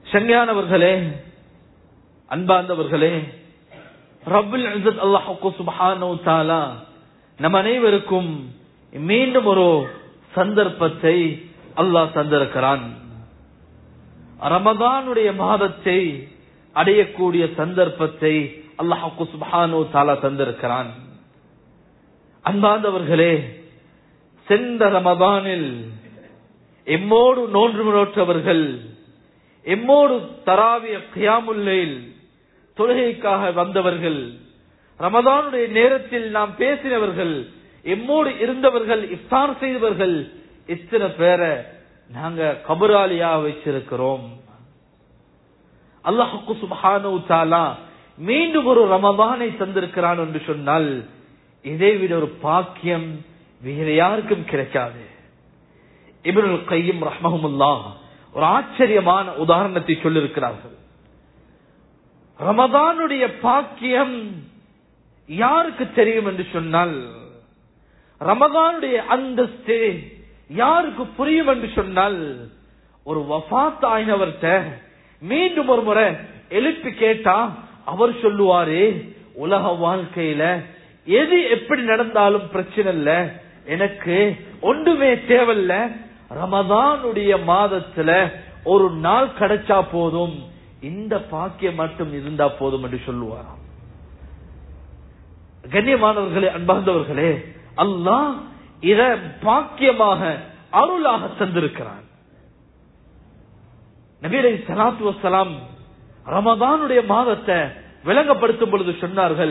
சங்கையானவர்களே அன்பார்ந்தவர்களே ரபுல் இஸ்ஸத் அல்லாஹு சுப்ஹானஹு தஆலா நம் அனைவருக்கும் மீண்டும் ஒரு சந்தர்ப்பத்தை அல்லாஹ் தந்திருக்கிறான் ரமதானுடைய மாதத்தை அடையக்கூடிய சந்தர்ப்பத்தை அல்லாஹு சுப்ஹானஹு தஆலா தந்திருக்கிறான் அன்பார்ந்தவர்களே சென்ற ரமதானில் எம்மோடு நோன்று நோற்றவர்கள் எம்மோடு தராவிய கியாமுல்லைல் தொழுகைக்காக வந்தவர்கள் ரமதானுடைய நேரத்தில் நாம் பேசினவர்கள் எம்மோடு இருந்தவர்கள் இஃப்தார் செய்தவர்கள் இத்தனை பேரை நாங்க கபராலியா வச்சிருக்கிறோம் அல்லாஹுக்கு சுபஹானு தாலா மீண்டும் ஒரு ரமதானை தந்திருக்கிறான் என்று சொன்னால் இதை விட ஒரு பாக்கியம் வேற யாருக்கும் கிடைக்காது இப்னுல் கையும் ரஹ்மஹமுல்லா ஒரு ஆச்சரியமான உதாரணத்தை சொல்லிருக்கிறார்கள் ரமதானுடைய பாக்கியம் யாருக்கு தெரியும் என்று சொன்னால் ரமதானுடைய அந்தஸ்து யாருக்கு புரியும் என்று சொன்னால் ஒரு வஃத் ஆயினவர்கிட்ட மீண்டும் ஒரு முறை எழுப்பி கேட்டா அவர் சொல்லுவாரு உலக வாழ்க்கையில எது எப்படி நடந்தாலும் பிரச்சனை இல்ல எனக்கு ஒன்றுமே தேவையில்ல ரமதானுடைய மாதத்துல ஒரு நாள் கிடைச்சா போதும் இந்த பாக்கியம் மட்டும் இருந்தா போதும் என்று சொல்லுவாராம் கண்ணியமானவர்களே அன்பார்ந்தவர்களே அல்லாஹ் இத பாக்கியமாக அருளாக தந்திருக்கிறான் நபீரை சலாத்து வசலாம் ரமதானுடைய மாதத்தை விளங்கப்படுத்தும் பொழுது சொன்னார்கள்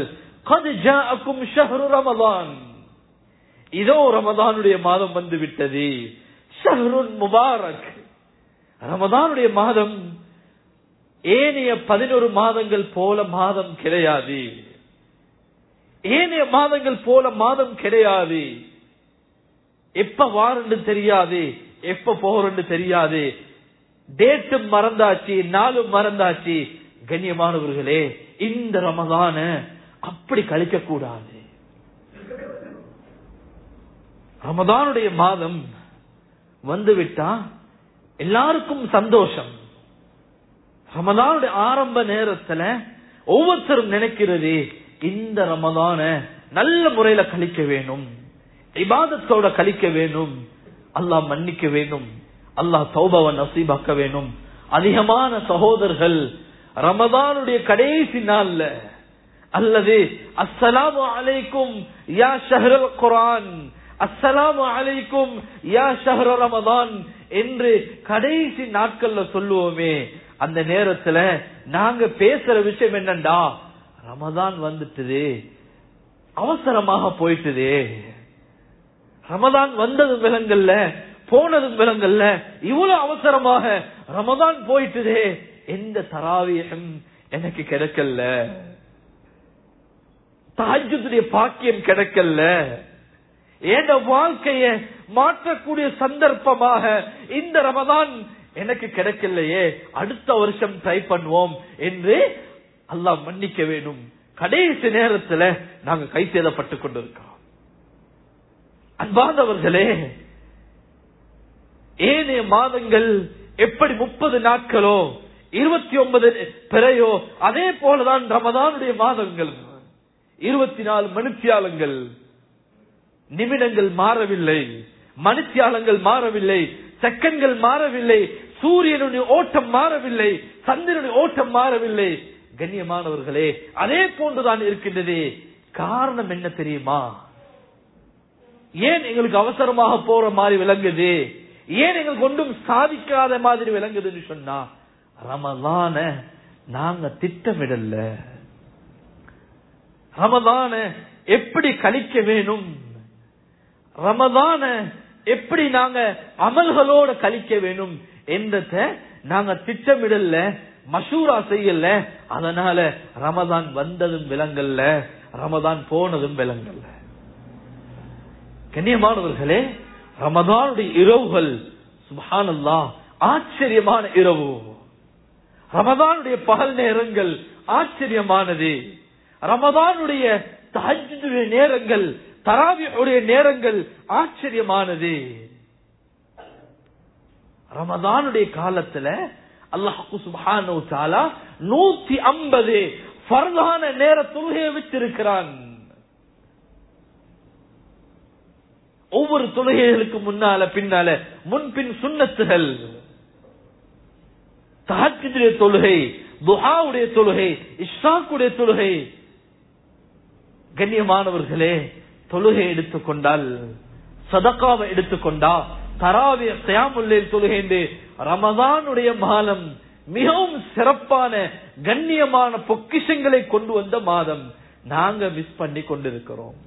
ரமதான் இதோ ரமதானுடைய மாதம் வந்து விட்டது ஷஹருன் முபாரக் ரமதானுடைய மாதம் ஏனைய பதினோரு மாதங்கள் போல மாதம் கிடையாது ஏனைய மாதங்கள் போல மாதம் கிடையாது எப்ப வாரண்டு தெரியாது எப்ப போறன்னு தெரியாது டேட்டும் மறந்தாச்சு நாளும் மறந்தாச்சு கண்ணியமானவர்களே இந்த ரமதான அப்படி கழிக்க கூடாது ரமதானுடைய மாதம் வந்துவிட்டா எல்லாருக்கும் சந்தோஷம் ரமதானுடைய ஆரம்ப நேரத்துல ஒவ்வொருத்தரும் நினைக்கிறது இந்த ரமதான நல்ல முறையில கழிக்க வேணும் இபாதத்தோட கழிக்க வேணும் அல்லாஹ் மன்னிக்க வேணும் அல்லாஹ் சௌபவ நசீபாக்க வேணும் அதிகமான சகோதரர்கள் ரமதானுடைய கடைசி நாள்ல அல்லது அஸ்ஸலாமு அலைக்கும் யா ஷஹரல் குரான் அஸ்ஸலாமு அலைக்கும் யா ஷஹர ரமதான் என்று கடைசி நாட்கள்ல சொல்லுவோமே அந்த நேரத்துல நாங்க பேசுற விஷயம் என்னண்டா ரமதான் வந்துட்டுது அவசரமாக போயிட்டுது ரமதான் வந்ததும் விலங்கல்ல போனதும் விலங்கல்ல இவ்வளவு அவசரமாக ரமதான் போயிட்டுதே எந்த தராவியம் எனக்கு கிடைக்கல தாஜத்துடைய பாக்கியம் கிடைக்கல என் வாழ்க்கைய மாற்றக்கூடிய சந்தர்ப்பமாக இந்த ரமதான் எனக்கு கிடைக்கலையே அடுத்த வருஷம் ட்ரை பண்ணுவோம் என்று அல்லாஹ் மன்னிக்க வேண்டும் கடைசி நேரத்துல நாங்க கை சேதப்பட்டுக் கொண்டிருக்கிறோம் அன்பாதவர்களே ஏனைய மாதங்கள் எப்படி முப்பது நாட்களோ இருபத்தி ஒன்பது பிறையோ அதே போலதான் ரமதானுடைய மாதங்கள் இருபத்தி நாலு மனுத்தியாலங்கள் நிமிடங்கள் மாறவில்லை மனுத்தியாலங்கள் மாறவில்லை செகண்ட்கள் மாறவில்லை சூரியனுடைய ஓட்டம் மாறவில்லை சந்திரனுடைய ஓட்டம் மாறவில்லை கண்ணியமானவர்களே அதே போன்றுதான் இருக்கின்றது காரணம் என்ன தெரியுமா ஏன் எங்களுக்கு அவசரமாக போற மாதிரி விளங்குது ஏன் எங்களுக்கு ஒன்றும் சாதிக்காத மாதிரி விளங்குதுன்னு சொன்னா ரமதான நாங்க திட்டமிடல ரமதான எப்படி கழிக்க வேணும் ரமதான எப்படி நாங்க அமல்களோட கழிக்க வேணும் என்றத நாங்க திட்டமிடல மசூரா செய்யல அதனால ரமதான் வந்ததும் விலங்கல்ல ரமதான் போனதும் விலங்கல்ல கண்ணியமானவர்களே ரமதானுடைய இரவுகள் சுபானல்லா ஆச்சரியமான இரவு ரமதானுடைய பகல் நேரங்கள் ஆச்சரியமானது ரமதானுடைய தஹஜ்ஜுடைய நேரங்கள் தராவியுடைய நேரங்கள் ஆச்சரியமானது ரமதானுடைய காலத்துல அல்லாஹு சுபானு தாலா நூத்தி ஐம்பது பரதான நேர தொழுகையை வச்சிருக்கிறான் ஒவ்வொரு தொழுகைகளுக்கு முன்னால பின்னால முன்பின் சுண்ணத்துகள் தஹஜுடைய தொழுகை துஹாவுடைய தொழுகை இஷாக்குடைய தொழுகை கண்ணியமானவர்களே தொழுகை எடுத்துக்கொண்டால் சதக்காவை எடுத்துக்கொண்டா தராவிய தயாமுல்லில் தொழுகை என்று ரமதானுடைய மாதம் மிகவும் சிறப்பான கண்ணியமான பொக்கிஷங்களை கொண்டு வந்த மாதம் நாங்க மிஸ் பண்ணி கொண்டிருக்கிறோம்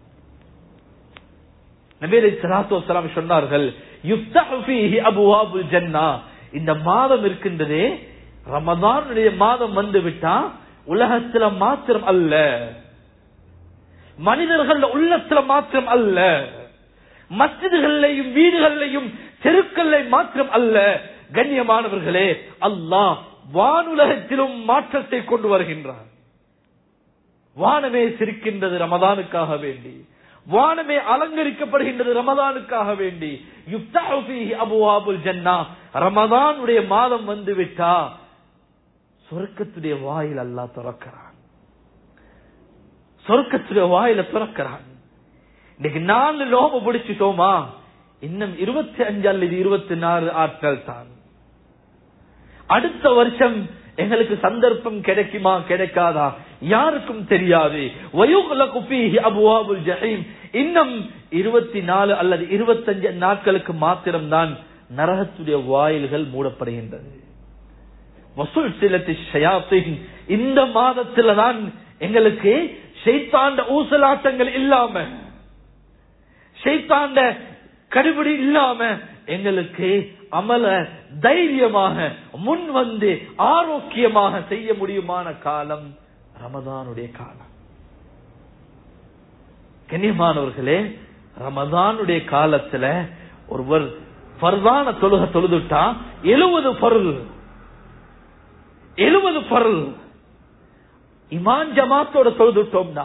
நபீரை சலாத்து வசலாம் சொன்னார்கள் யுஃப்தஹு ஃபீஹி அபுவாபுல் ஜன்னா இந்த மாதம் இருக்கின்றதே ரமதானுடைய மாதம் வந்து விட்டா உலகத்துல மாத்திரம் அல்ல மனிதர்கள் உள்ளத்துல மாத்திரம் அல்ல மஸ்ஜிதுகள்லையும் வீடுகள்லையும் தெருக்கல்லை மாத்திரம் அல்ல கண்ணியமானவர்களே அல்லாஹ் வானுலகத்திலும் மாற்றத்தை கொண்டு வருகின்றான் வானமே சிரிக்கின்றது ரமதானுக்காக வேண்டி வானமே அலங்கரிக்கப்படுகின்றது ரமதானுக்காக வேண்டி யுப்தஹு ஃபீஹி அபுவாபுல் ஜன்னா ரமதானுடைய மாதம் வந்து விட்டா சொர்க்கத்துடைய வாயில் அல்லாஹ் திறக்கிறான் சொர்க்கத்துடைய வாயில திறக்கிறான் இன்னைக்கு நாலு லோப பிடிச்சிட்டோமா இன்னும் இருபத்தி அஞ்சு அல்லது இருபத்தி நாலு ஆட்கள் தான் அடுத்த வருஷம் எங்களுக்கு சந்தர்ப்பம் கிடைக்குமா கிடைக்காதா யாருக்கும் தெரியாது வயுகுலகு ஃபீஹி அபுவாபுல் ஜஹீம் இன்னும் இருபத்தி நாலு அல்லது இருபத்தஞ்சு நாட்களுக்கு மாத்திரம்தான் நரகத்துடைய வாயில்கள் மூடப்படுகின்றது வசூல் சிலத்தி ஷயாத்தின் இந்த மாதத்துல தான் எங்களுக்கு ஷைத்தாண்ட ஊசலாட்டங்கள் இல்லாம ஷைத்தாண்ட கடுபிடி இல்லாம எங்களுக்கு அமல தைரியமாக முன் வந்து ஆரோக்கியமாக செய்ய முடியுமான காலம் ரமதானுடைய காலம் கண்ணியமானவர்களே ரமதானுடைய காலத்துல ஒருவர் பரதான தொழுக தொழுதுட்டா எழுபது பொருள் எழுபது பொருள் இமான் ஜமாத்தோட தொழுதுட்டோம்னா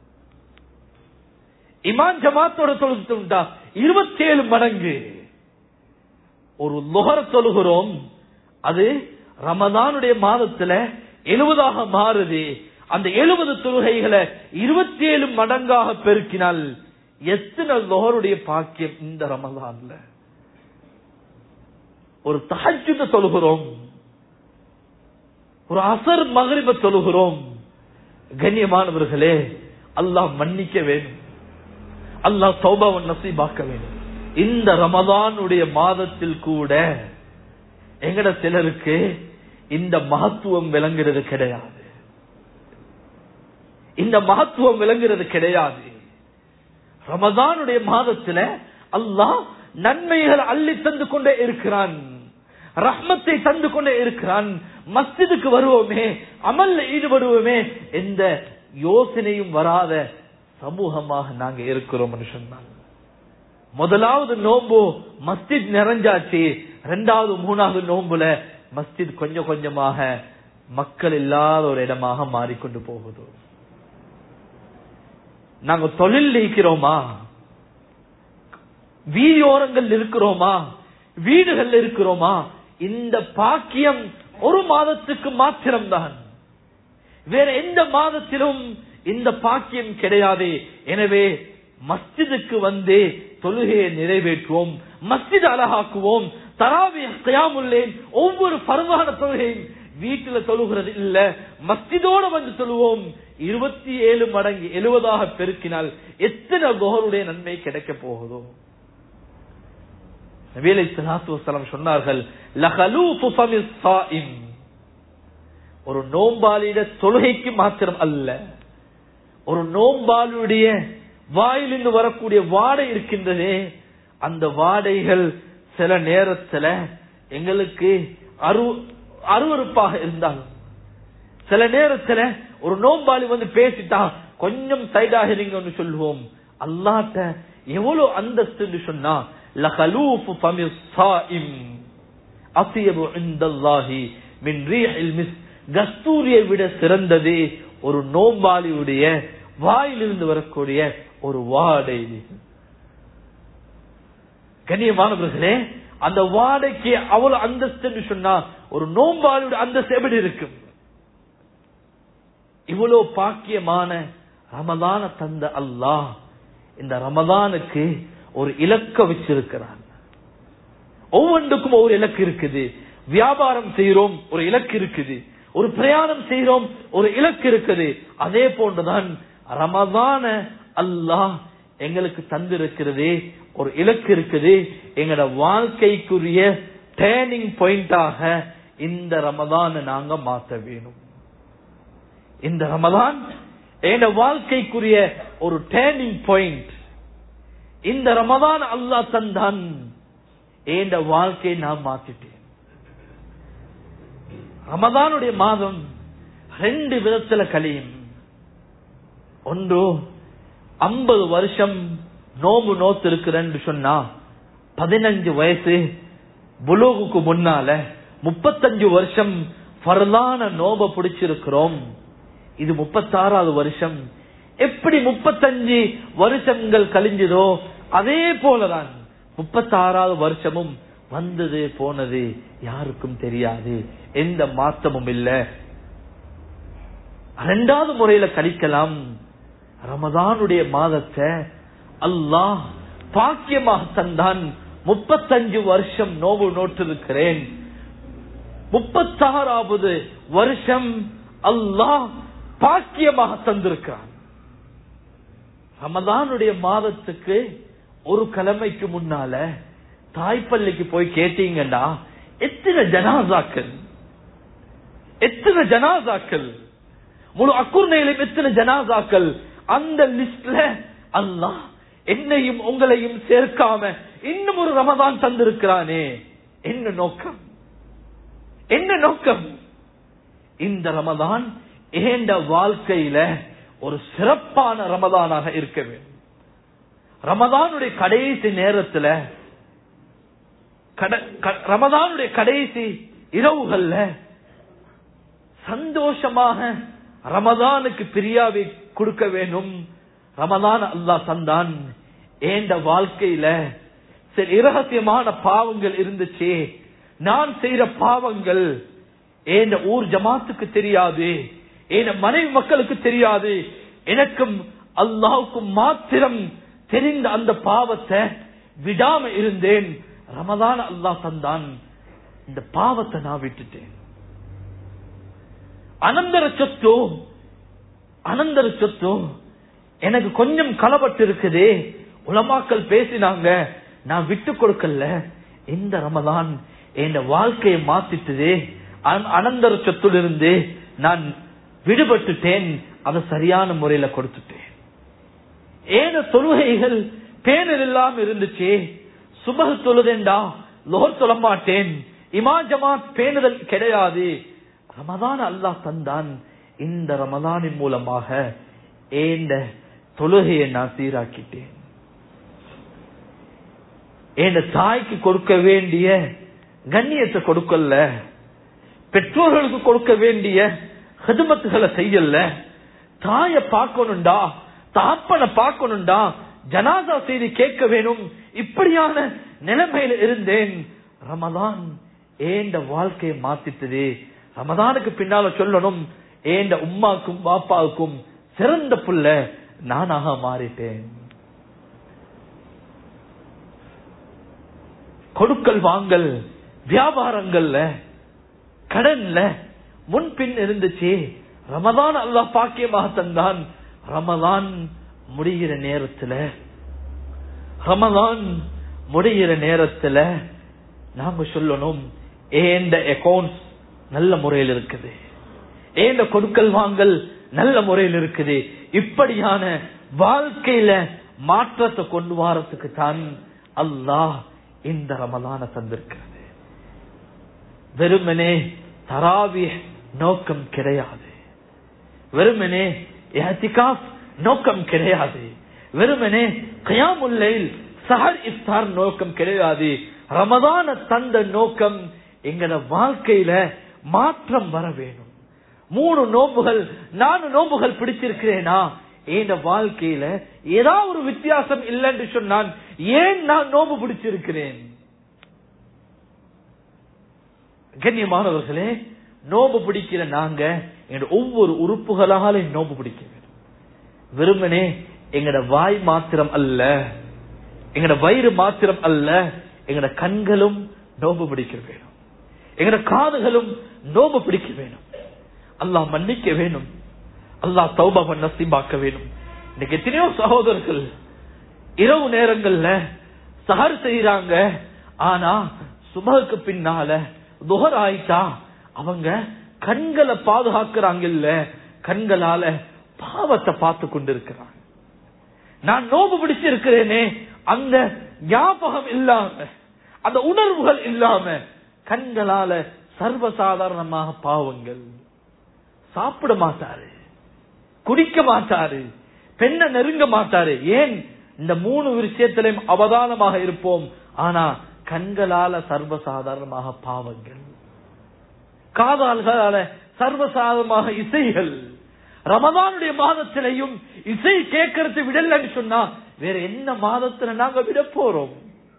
இமான் ஜமாத்தோட தொழுதுட்டோம்டா இருபத்தி ஏழு மடங்கு ஒரு நுகர தொழுகிறோம் அது ரமதானுடைய மாதத்துல எழுபதாக மாறுது அந்த எழுபது தொழுகைகளை இருபத்தி ஏழு மடங்காக பெருக்கினால் எத்தனை லோகருடைய பாக்கியம் இந்த ரமதான்ல ஒரு தகஜுத தொழுகிறோம் ஒரு அசர் மகரிப தொழுகிறோம் கண்ணியமானவர்களே அல்லாஹ் மன்னிக்க வேண்டும் அல்லாஹ் சௌபாவன் நசீபாக்க வேண்டும் இந்த ரமதானுடைய மாதத்தில் கூட எங்கட சிலருக்கு இந்த மகத்துவம் விளங்குறது கிடையாது இந்த மகத்துவம் விளங்குறது கிடையாது ரமதானுடைய மாதத்துல அல்லாஹ் நன்மைகள் அள்ளி தந்து கொண்டே இருக்கிறான் ரஹ்மத்தை தந்து கொண்டே இருக்கிறான் மஸ்ஜிதுக்கு வருவோமே அமல்ல ஈடுபடுவோமே எந்த யோசனையும் வராத சமூகமாக நாங்க இருக்கிறோம் சொன்னாங்க முதலாவது நோம்பு மஸ்ஜித் நிறைஞ்சாச்சு ரெண்டாவது மூணாவது நோம்புல மஸ்ஜித் கொஞ்சம் கொஞ்சமாக மக்கள் இல்லாத ஒரு இடமாக மாறிக்கொண்டு போகுது நாங்க தொழில் இருக்கிறோமா வீயோரங்கள் இருக்கிறோமா வீடுகள் இருக்கிறோமா இந்த பாக்கியம் ஒரு மாதத்துக்கு மாத்திரம்தான் வேற எந்த மாதத்திலும் இந்த பாக்கியம் கிடையாது எனவே மஸ்ஜிதுக்கு வந்து தொழுகையை நிறைவேற்றுவோம் மஸ்ஜித் அழகாக்குவோம் தராவிய கயாமுல்லேன் ஒவ்வொரு பருவான தொழுகையும் வீட்டுல தொழுகிறது இல்ல மஸ்ஜிதோட வந்து தொழுவோம் இருபத்தி ஏழு மடங்கு எழுபதாக பெருக்கினால் எத்தனை கோகருடைய நன்மை கிடைக்க போகுதோ நபீலை சலாத்து வசலம் சொன்னார்கள் லஹலூஃபு ஃபமிஸ் ஸாயிம். ஒரு நோம்பாளிட தொழுகைக்கு மாத்திரம் அல்ல ஒரு நோம்பாளுடைய வாயிலிருந்து வரக்கூடிய வாடை இருக்கின்றதே அந்த வாடைகள் சில நேரத்துல எங்களுக்கு அரு அருவறுப்பாக இருந்தாலும் சில நேரத்துல ஒரு நோம்பாளி வந்து பேசிட்டா கொஞ்சம் சைடாகிறீங்கன்னு சொல்லுவோம் அல்லாட்ட எவ்வளவு அந்தஸ்து சொன்னா லஹலூஃபு ஃபமிஸ் ஸாயிம் அசியபு இந்தல்லாஹி மின் ரீஹில் மிஸ் கஸ்தூரியை விட சிறந்தது ஒரு நோம்பாளியுடைய வாயிலிருந்து வரக்கூடிய ஒரு வாடை கண்ணியமானவர்களே அந்த வாடைக்கு அவ்வளவு அந்தஸ்து சொன்னா ஒரு நோம்பாளியோட அந்தஸ்து எப்படி இருக்கும் இவ்வளவு பாக்கியமான ரமதான தந்த அல்லாஹ் இந்த ரமதானுக்கு ஒரு இலக்க வச்சிருக்கிறான் ஒவ்வொன்றுக்கும் ஒரு இலக்கு இருக்குது வியாபாரம் செய்யறோம் ஒரு இலக்கு இருக்குது ஒரு பிரயாணம் செய்யறோம் ஒரு இலக்கு இருக்குது அதே போன்றுதான் ரமதான அல்லாஹ் எங்களுக்கு தந்திருக்கிறது ஒரு இலக்கு இருக்குது எங்களோட வாழ்க்கைக்குரிய டேர்னிங் பாயிண்டாக இந்த ரமதான நாங்க மாத்த வேணும் இந்த ரமதான் என் வாழ்க்கைக்குரிய ஒரு டேர்னிங் பாயிண்ட் இந்த ரமதான் அல்லாஹ் தந்தான் என் வாழ்க்கையை நான் மாத்திட்டேன் ரமதானுடைய மாதம் ரெண்டு விதத்துல கழியும் ஒன்று ஐம்பது வருஷம் நோம்பு நோத்து இருக்கிறேன்னு சொன்னா பதினஞ்சு வயசு புலோகுக்கு முன்னால முப்பத்தஞ்சு வருஷம் பரலான நோப பிடிச்சிருக்கிறோம் இது முப்பத்தாறாவது வருஷம் எப்படி முப்பத்தஞ்சு வருஷங்கள் கழிஞ்சதோ அதே போலதான் முப்பத்தாறாவது வருஷமும் வந்தது போனது யாருக்கும் தெரியாது எந்த மாற்றமும் இல்ல ரெண்டாவது முறையில கழிக்கலாம் ரமதானுடைய மாதத்தை அல்லாஹ் பாக்கியமாக தந்தான் முப்பத்தஞ்சு வருஷம் நோவு நோட்டிருக்கிறேன் முப்பத்தாறாவது வருஷம் அல்லாஹ் பாக்கியமாக தந்திருக்கிறான் ரமதானுடைய மாதத்துக்கு ஒரு கிழமைக்கு முன்னால தாய்ப்பள்ளிக்கு போய் கேட்டீங்கடா எத்தனை ஜனாசாக்கள் எத்தனை ஜனாசாக்கள் முழு அக்குர்ணையிலும் எத்தனை ஜனாசாக்கள் அந்த லிஸ்ட்ல அல்லாஹ் என்னையும் உங்களையும் சேர்க்காம இன்னும் ஒரு ரமதான் தந்திருக்கிறானே என்ன நோக்கம் என்ன நோக்கம் இந்த ரமதான் ஏண்ட வாழ்க்கையில ஒரு சிறப்பான ரமதானாக இருக்க வேண்டும் ரமதானுடைய கடைசி நேரத்துல ரமதானுடைய கடைசி இரவுகள்ல சந்தோஷமாக ரமதானுக்கு பிரியாவை கொடுக்க வேண்டும் ரமதான் அல்லாஹ் தந்தான் ஏண்ட வாழ்க்கையில சில இரகசியமான பாவங்கள் இருந்துச்சு நான் செய்யற பாவங்கள் ஏண்ட ஊர் ஜமாத்துக்கு தெரியாது ஏன மனைவி மக்களுக்கு தெரியாது எனக்கும் அல்லாவுக்கும் மாத்திரம் தெரிந்த அந்த பாவத்தை விடாம இருந்தேன் ரமதான் அல்லாஹ் தந்தான் இந்த பாவத்தை நான் விட்டுட்டேன் அனந்தர சொத்து அனந்தர சொத்து எனக்கு கொஞ்சம் களப்பட்டு இருக்குதே உலமாக்கள் பேசினாங்க நான் விட்டு கொடுக்கல இந்த ரமதான் என் வாழ்க்கையை மாத்திட்டதே அனந்தர சொத்திலிருந்து நான் விடுபட்டுட்டேன் அதை சரியான முறையில கொடுத்துட்டேன் ஏன தொழுகைகள் பேனர் இல்லாம இருந்துச்சு சுபக தொழுதேண்டா லோர் சொல்ல மாட்டேன் இமா ஜமாத் பேணுதல் கிடையாது ரமதான் அல்லாஹ் தந்தான் இந்த ரமதானின் மூலமாக ஏந்த தொழுகையை நான் சீராக்கிட்டேன் என் தாய்க்கு கொடுக்க வேண்டிய கண்ணியத்தை கொடுக்கல பெற்றோர்களுக்கு கொடுக்க வேண்டிய ஹெதுமத்துகளை செய்யல தாய பார்க்கணும்டா தாப்பனை பார்க்கணும்டா ஜனாதா செய்தி கேட்க வேணும் இப்படியான நிலைமையில இருந்தேன் ரமதான் ஏண்ட வாழ்க்கையை மாத்திட்டது ரமதானுக்கு பின்னால சொல்லணும் ஏண்ட உம்மாக்கும் பாப்பாவுக்கும் சிறந்த புள்ள நானாக மாறிட்டேன் கொடுக்கல் வாங்கல் வியாபாரங்கள்ல கடன்ல முன்பின் இருந்துச்சு ரமதான் அல்லாஹ் பாக்கியமாக தந்தான் ரமதான் முடிகிற நேரத்துல ரமதான் முடிகிற நேரத்துல நாங்க சொல்லணும் ஏந்த அக்கௌண்ட்ஸ் நல்ல முறையில் இருக்குது ஏந்த கொடுக்கல் வாங்கல் நல்ல முறையில் இருக்குது இப்படியான வாழ்க்கையில மாற்றத்தை கொண்டு வரத்துக்கு தான் அல்லாஹ் இந்த ரமதான தந்திருக்கிறது வெறுமனே தராவி நோக்கம் கிடையாது வெறுமனே எஹ்திகாஃப் நோக்கம் கிடையாது வெறுமனே கயாமுல்லைல் சஹர் இஃப்தார் நோக்கம் கிடையாது ரமதான தந்த நோக்கம் எங்கட வாழ்க்கையில மாற்றம் வர வேணும் மூணு நோம்புகள் நாலு நோம்புகள் பிடிச்சிருக்கிறேனா என் வாழ்க்கையில ஏதாவது ஒரு வித்தியாசம் இல்லைன்னு சொன்னான் ஏன் நான் நோம்பு பிடிச்சிருக்கிறேன் கண்ணியமானவர்களே நோம்பு பிடிக்கிற நாங்க எங்களோட ஒவ்வொரு உறுப்புகளால நோம்பு பிடிக்க வேண்டும் வெறுமனே எங்கட வாய் மாத்திரம் அல்ல எங்கட வயிறு மாத்திரம் அல்ல எங்கட கண்களும் நோம்பு பிடிக்க வேணும் எங்கட காதுகளும் நோம்பு பிடிக்க வேணும் அல்லாஹ் மன்னிக்க வேணும் அல்லாஹ் தௌபா பண்ண சீபாக்க வேணும் இன்னைக்கு எத்தனையோ சகோதரர்கள் இரவு நேரங்கள்ல சஹர் செய்யறாங்க ஆனா சுபகுக்கு பின்னால துகர் ஆயிட்டா அவங்க கண்களை பாதுகாக்கிறாங்க இல்ல கண்களால பாவத்தை பார்த்து கொண்டிருக்கிறாங்க நான் நோம்பு பிடிச்சிருக்கிறேனே அந்த ஞாபகம் இல்லாம அந்த உணர்வுகள் இல்லாம கண்களால சர்வசாதாரணமாக பாவங்கள் சாப்பிட மாட்டாரு குடிக்க மாட்டாரு பெண்ணை நெருங்க மாட்டாரு ஏன் இந்த மூணு விஷயத்திலையும் அவதானமாக இருப்போம் ஆனா கண்களால சர்வசாதாரணமாக பாவங்கள் காதால்களால சர்வசாதாரணமாக இசைகள் ரமதானுடைய மாதத்திலையும் இசை கேட்கறது விடலன்னு சொன்னா வேற என்ன மாதத்துல நாங்க விட போறோம்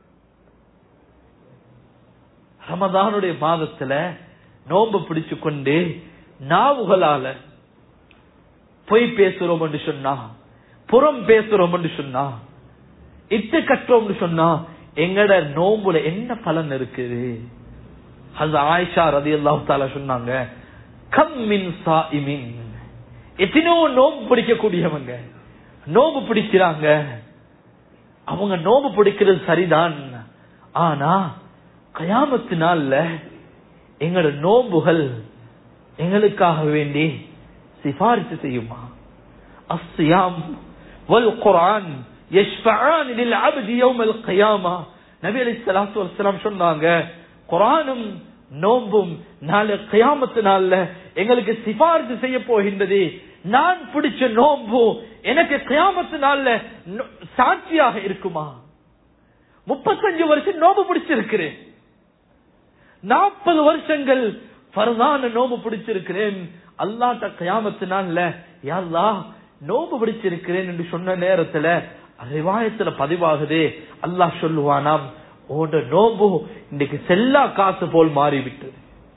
ரமதானுடைய மாதத்துல நோன்பு பிடிச்சு கொண்டு நாவுகளால பொய் பேசுறோம் என்று சொன்னா புறம் பேசுறோம் என்று சொன்னா இட்டு கட்டுறோம் சொன்னா எங்கட நோம்புல என்ன பலன் இருக்குது அது ஆயிஷா ரதி அல்லாஹு சொன்னாங்க கம்மின் சாயிமின் எத்தனையோ நோம்பு பிடிக்கக்கூடியவங்க நோம்பு பிடிக்கிறாங்க அவங்க நோம்பு பிடிக்கிறது சரிதான் ஆனா கயாமத்து நாள்ல எங்களோட நோம்புகள் எங்களுக்காக வேண்டி சிபாரிசு செய்யுமா அஸ்ஸியாம் வல் குர்ஆன் யஷ்ஃபஆன் லில் அப்தி யௌமல் கியாமா நபி அலைஹிஸ்ஸலாத்து வஸ்ஸலாம் சொன்னாங்க குர்ஆனும் நோம்பும் நாளை கியாமத்து நாள்ல எங்களுக்கு சிபாரிசு செய்ய போகின்றது நான் பிடிச்ச நோம்பு எனக்கு கியாமத்து நாள்ல நோ- சாட்சியாக இருக்குமா முப்பத்தஞ்சு வருஷம் நோம்பு பிடிச்சிருக்கிறேன் நாற்பது வருஷங்கள் பரதான நோம்பு பிடிச்சிருக்கிறேன் அல்லாட்ட கயாமத்து நாள்ல யாழ்லா நோம்பு பிடிச்சிருக்கிறேன் என்று சொன்ன நேரத்துல ரிவாயத்துல பதிவாகுதே அல்லாஹ் சொல்லுவானாம் ஓட நோம்பு இன்னைக்கு செல்லா காசு போல் மாறிவிட்டது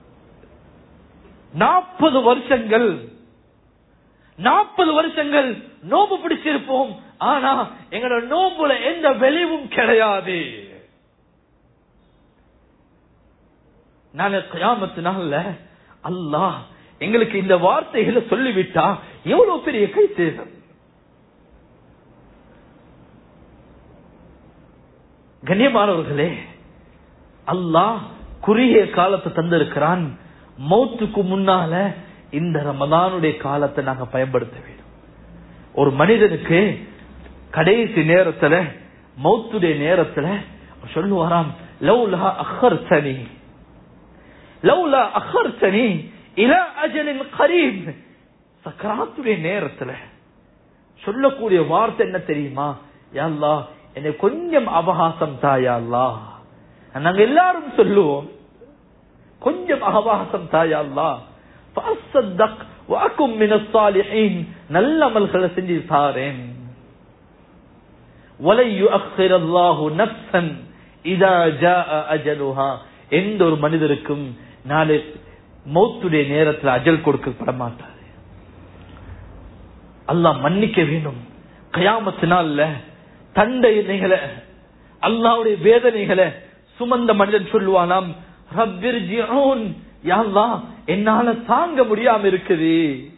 நாற்பது வருஷங்கள் நாற்பது வருஷங்கள் நோம்பு பிடிச்சிருப்போம் ஆனா எங்களோட நோம்புல எந்த வெளிவும் கிடையாது நாளை கயாமத்து நாள்ல அல்லாஹ் எங்களுக்கு இந்த வார்த்தைகளை சொல்லிவிட்டா எவ்வளவு பெரிய கை சேதம் கண்ணியமானவர்களே அல்லாஹ் குறுகிய காலத்தை தந்திருக்கிறான் மௌத்துக்கு முன்னால இந்த ரமதானுடைய காலத்தை நாங்க பயன்படுத்த வேண்டும் ஒரு மனிதனுக்கு கடைசி நேரத்துல மௌத்துடைய நேரத்துல அவர் சொல்லுவாராம் லவ்லா அஹர்தனி லவ்லா அஹர்தனி இல அஜலின் கரீப் சக்கராத்துடைய நேரத்துல சொல்லக்கூடிய வார்த்தை என்ன தெரியுமா யா அல்லாஹ் என்னை கொஞ்சம் அவகாசம் தாயா அல்லாஹ் நாங்க எல்லாரும் சொல்லுவோம் கொஞ்சம் அவகாசம் தாயா அல்லாஹ் فأصدق وأكن من الصالحين நல்ல அமல்களை செஞ்சு தாரேன் وَلَنْ يُؤَخِّرَ اللَّهُ نَفْسًا إِذَا جَاءَ أَجَلُهَا எந்த ஒரு மனிதருக்கும் நாளை மௌத்துடைய நேரத்தில் அஜல் கொடுக்கப்பட மாட்டார் அல்லாஹ் மன்னிக்க வேண்டும் கயாமத்தினால தண்டைகளை அல்லாவுடைய வேதனைகளை சுமந்த மனிதன் சொல்லுவானாம் ரப்பிர்ஜிஊன் யா அல்லாஹ் என்னால தாங்க முடியாம இருக்குது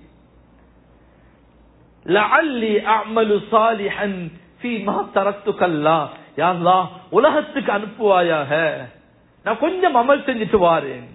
லஅல்லி அஅமலு சாலிஹன் ஃபீமா தரக்துகல்லா யா அல்லாஹ் உலகத்துக்கு அனுப்புவாயாக நான் கொஞ்சம் அமல் செஞ்சுட்டு வாரேன்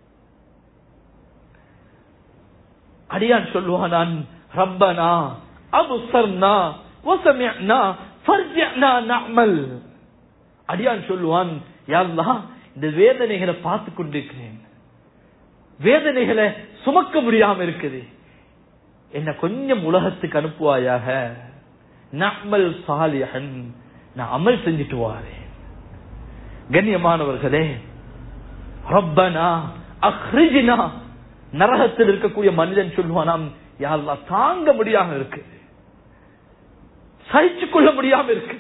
அடியான் சொல்லுவான் நான் ரப்பனா அபுசர்னா வசமிஅனா ஃபர்ஜிஅனா நஅமல் அடியான் சொல்லுவான் யா அல்லாஹ் இந்த வேதனைகளை பார்த்து கொண்டிருக்கிறேன் வேதனைகளை சுமக்க முடியாம இருக்குது என்ன கொஞ்சம் உலகத்துக்கு அனுப்புவாயாக நஅமல் சாலிஹன் நான் அமல் செஞ்சுட்டு வாரேன் கண்ணியமானவர்களே ரப்பனா அஹ்ரிஜினா நரகத்தில் இருக்கக்கூடிய மனிதன் சொல்லுவானாம் யாரெல்லாம் தாங்க முடியாம இருக்கு சகிச்சு கொள்ள முடியாம இருக்கு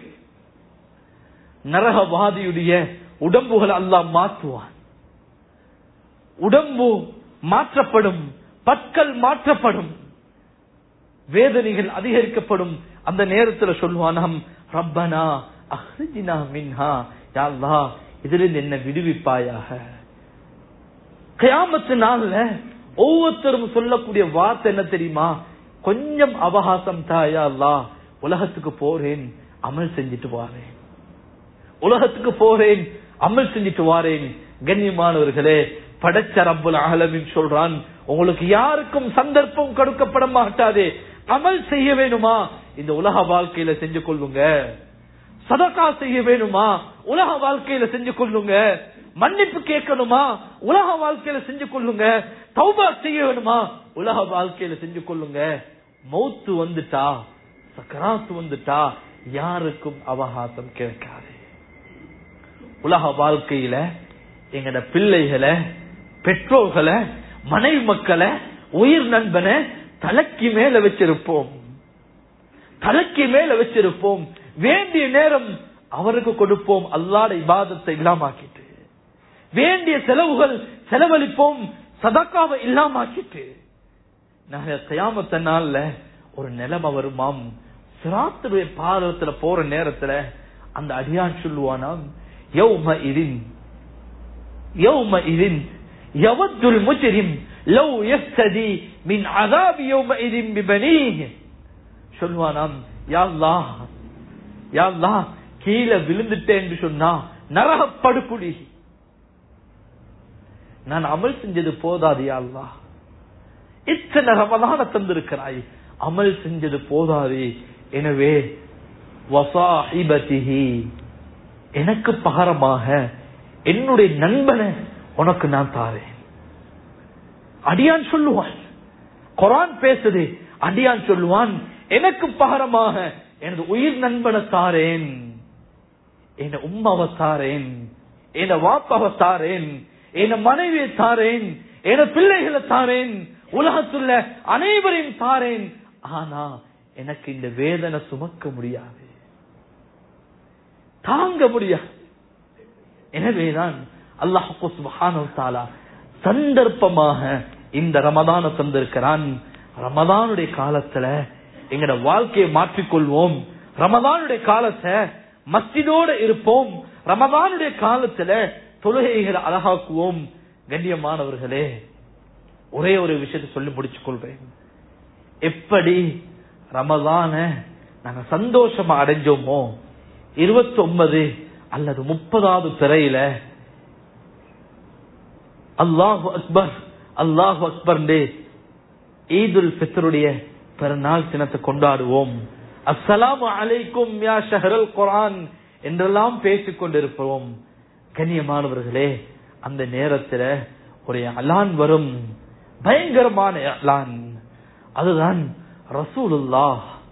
நரகவாதியுடைய உடம்புகளை அல்லாஹ் மாற்றுவான் உடம்பு மாற்றப்படும் பற்கள் மாற்றப்படும் வேதனைகள் அதிகரிக்கப்படும் அந்த நேரத்தில் சொல்லுவானாம் ரப்பனா அஹ்ரிஜினா மின்ஹா யா அல்லாஹ் இதிலிருந்து என்ன விடுவிப்பாயாக கியாமத்து நாள்ல ஒவ்வொருத்தரும் சொல்லக்கூடிய வார்த்தை என்ன தெரியுமா கொஞ்சம் அவகாசம் தாயா அல்லாஹ் உலகத்துக்கு போறேன் அமல் செஞ்சுட்டு வாரேன் உலகத்துக்கு போறேன் அமல் செஞ்சுட்டு வாரேன் கண்ணியமானவர்களே படைச்ச ரப்புல் ஆலமின் சொல்றான் உங்களுக்கு யாருக்கும் சந்தர்ப்பம் கொடுக்கப்பட மாட்டாதே அமல் செய்ய வேணுமா இந்த உலக வாழ்க்கையில செஞ்சு கொள்ளுங்க சதக்கா செய்ய வேணுமா உலக வாழ்க்கையில செஞ்சு கொள்ளுங்க மன்னிப்பு கேட்கணுமா உலக வாழ்க்கையில செஞ்சு கொள்ளுங்க தௌபா செய்ய வேணுமா உலக வாழ்க்கையில செஞ்சு கொள்ளுங்க மௌத்து வந்துட்டா சக்கராத்து வந்துட்டா யாருக்கும் அவகாசம் கேட்காது உலக வாழ்க்கையில எங்கட பிள்ளைகளை பெற்றோர்களை மனைவி மக்களை உயிர் நண்பனை தலைக்கு மேல வச்சிருப்போம் தலைக்கு மேல வச்சிருப்போம் வேண்டிய நேரம் அவருக்கு கொடுப்போம் அல்லாட இபாதத்தை இல்லாமாக்கிட்டு வேண்டிய செலவுகள் செலவழிப்போம் சதக்காவை இல்லாமாக்கிட்டு நாங்க கயாமத்த நாள்ல ஒரு நிலைமை வருமாம் சிராத்துடைய பாதத்துல போற நேரத்துல அந்த அடியான் சொல்லுவானாம் யௌம இதின் யௌம இதின் யவத்துல் முஜ்ரிம் லவ் யஃப்ததி மின் அதாபி யௌம இதின் பிபனீஹ் சொல்லுவானாம் யா அல்லாஹ் யா அல்லாஹ் கீழே விழுந்துட்டேன் என்று சொன்னா நரகப்படுக்குடி நான் அமல் செஞ்சது போதாது யா அல்லாஹ் இத்தனை ரமதான தந்திருக்கிறாய் அமல் செஞ்சது போதாது எனவே வசாஹிபதிஹி எனக்கு பகரமாக என்னுடைய நண்பனை உனக்கு நான் தாரேன் அடியான் சொல்லுவான் குரான் பேசுது அடியான் சொல்லுவான் எனக்கு பகரமாக எனது உயிர் நண்பனை தாரேன் என் உம்மாவை தாரேன் என் வாப்பாவை தாரேன் என் மனைவியை தாரேன் என் பிள்ளைகளை தாரேன் உலகத்துள்ள அனைவரையும் தாரேன் ஆனா எனக்கு இந்த வேதனை சுமக்க முடியாது தாங்க முடியாது எனவேதான் அல்லாஹு சுபஹானு தாலா சந்தர்ப்பமாக இந்த ரமதான தந்திருக்கிறான் ரமதானுடைய காலத்துல எங்கட வாழ்க்கையை மாற்றிக்கொள்வோம் ரமதானுடைய காலத்தை மஸ்ஜிதோட இருப்போம் ரமதானுடைய காலத்துல தொழுகைகளை அழகாக்குவோம் கண்ணியமானவர்களே ஒரே ஒரு விஷயத்தை சொல்லி முடிச்சுக் கொள்றேன் எப்படி ரமதான நாங்க சந்தோஷமா அடைஞ்சோமோ இருபத்தி ஒன்பது அல்லது முப்பதாவது பிறையில அல்லாஹு அக்பர் அல்லாஹு அக்பர் ஈதுல் பித்தருடைய பிறநாள் தினத்தை கொண்டாடுவோம் அஸ்ஸலாமு அலைக்கும் யா ஷஹரல் குரான் என்றெல்லாம் பேசிக் கொண்டிருப்போம் கண்ணியமானவர்களே அந்த நேரத்துல ஒரு அலான் வரும் பயங்கரமான அலான் அதுதான் ரசூலுல்லா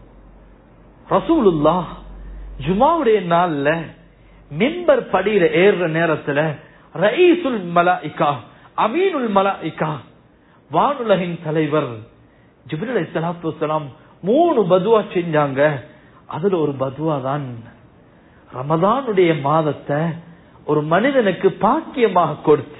ரசூலுல்லா ஜுமாவுடைய நாள்ல மின்பர் படியில ஏறுற நேரத்துல ரயீசுல் மலாயிகா அமீனுல் மலாயிகா வானுலகின் தலைவர் ஜிபிரல் சலாத்து வலாம் மூணு பதுவா செஞ்சாங்க அதுல ஒரு பதுவா தான் ரமதானுடைய மாதத்தை ஒரு மனிதனுக்கு பாக்கியமாக கொடுத்து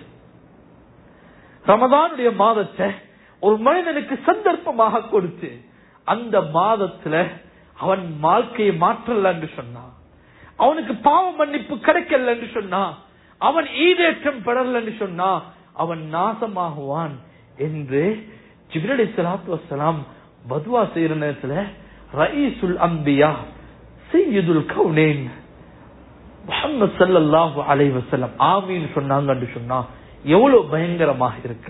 ரமதானுடைய மாதத்தை ஒரு மனிதனுக்கு சந்தர்ப்பமாக கொடுத்து அந்த மாதத்துல அவன் வாழ்க்கையை மாற்றல என்று சொன்னான் அவனுக்கு பாவ மன்னிப்பு கிடைக்கல என்று சொன்னா அவன் ஈடேற்றம் பெறல என்று சொன்னா அவன் நாசமாகுவான் என்று ஜிப்ரலி சலாத்து வசலாம் பதுவா செய்யற நேரத்துல ரயீசுல் அம்பியா சையதுல் கவுனேன் முகமது சல்லாஹு அலை வசல்லம் ஆமீன் சொன்னாங்கன்னு சொன்னா எவ்வளவு பயங்கரமாக இருக்கு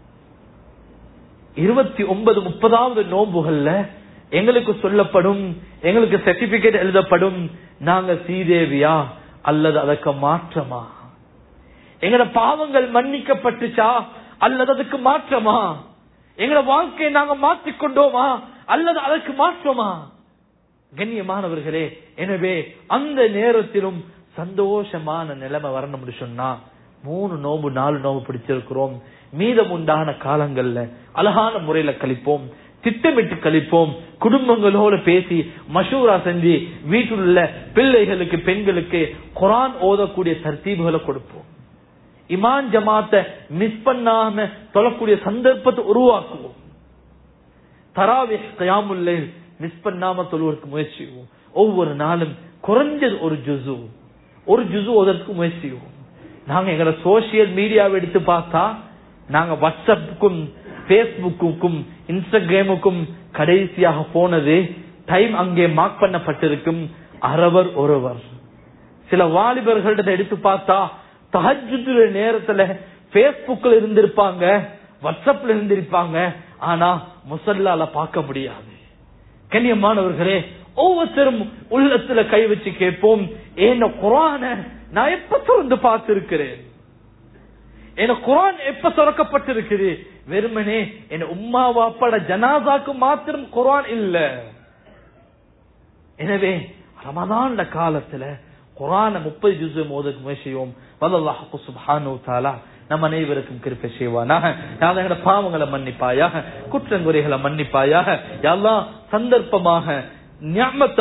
இருபத்தி ஒன்பது முப்பதாவது நோன்புகள்ல எங்களுக்கு சொல்லப்படும் எங்களுக்கு சர்டிபிகேட் எழுதப்படும் நாங்க சீதேவியா அல்லது அதற்கு மாற்றமா எங்கட பாவங்கள் மன்னிக்கப்பட்டுச்சா அல்லது அதுக்கு மாற்றமா எங்கட வாழ்க்கையை நாங்க மாற்றிக்கொண்டோமா அல்லது அதற்கு மாற்றமா கண்ணியமானவர்களே எனவே அந்த நேரத்திலும் சந்தோஷமான நிலைமை வரணும்னு சொன்னா மூணு நோம்பு நாலு நோம்பு பிடிச்சிருக்கிறோம் மீதம் உண்டான காலங்கள்ல அழகான முறையில கழிப்போம் திட்டமிட்டு கழிப்போம் குடும்பங்களோட பேசி மஷூரா செஞ்சு வீட்டில் உள்ள பிள்ளைகளுக்கு பெண்களுக்கு குரான் ஓதக்கூடிய தர்த்தீபுகளை கொடுப்போம் இமான் ஜமாத்தை மிஸ் பண்ணாம தொழக்கூடிய சந்தர்ப்பத்தை உருவாக்குவோம் தராவி கயாமுல்லை மிஸ் பண்ணாம தொழுவதற்கு முயற்சி செய்வோம் ஒவ்வொரு நாளும் குறைஞ்சது ஒரு ஜுசு ஒரு ஜுசு ஓதற்கு முயற்சி செய்வோம் நாங்க எங்களை சோசியல் மீடியாவை எடுத்து பார்த்தா நாங்க வாட்ஸ்அப்புக்கும் பேஸ்புக்குக்கும் இன்ஸ்டாகிராமுக்கும் கடைசியாக போனது டைம் அங்கே மார்க் பண்ணப்பட்டிருக்கும் அரவர் ஒருவர் சில வாலிபர்களிட எடுத்து பார்த்தா தஹஜுடைய நேரத்துல பேஸ்புக்ல இருந்திருப்பாங்க வாட்ஸ்அப்ல இருந்திருப்பாங்க ஆனா முசல்லால பார்க்க முடியாது கண்ணியமானவர்களே ஒவ்வொருத்தரும் உள்ளத்துல கை வச்சு கேட்போம் ஏன குரான நான் எப்ப திறந்து பார்த்திருக்கிறேன் என குரான் எப்ப திறக்கப்பட்டிருக்குது வெறுமனே என் உம்மா வாப்பட ஜனாதாக்கு மாத்திரம் குரான் இல்ல எனவே ரமதான்ல காலத்துல குரான முப்பது ஜூஸ் மோதுக்கு முயற்சியோம் வல்லல்லாஹு சுப்ஹானஹு தஆலா நம் அனைவருக்கும் கிருப்பை செய்வானாக யாழ்லா எங்களோட பாவங்களை மன்னிப்பாயாக குற்றங்குறைகளை மன்னிப்பாயாக யாழ்லா சந்தர்ப்பமாக ஞாபகத்தை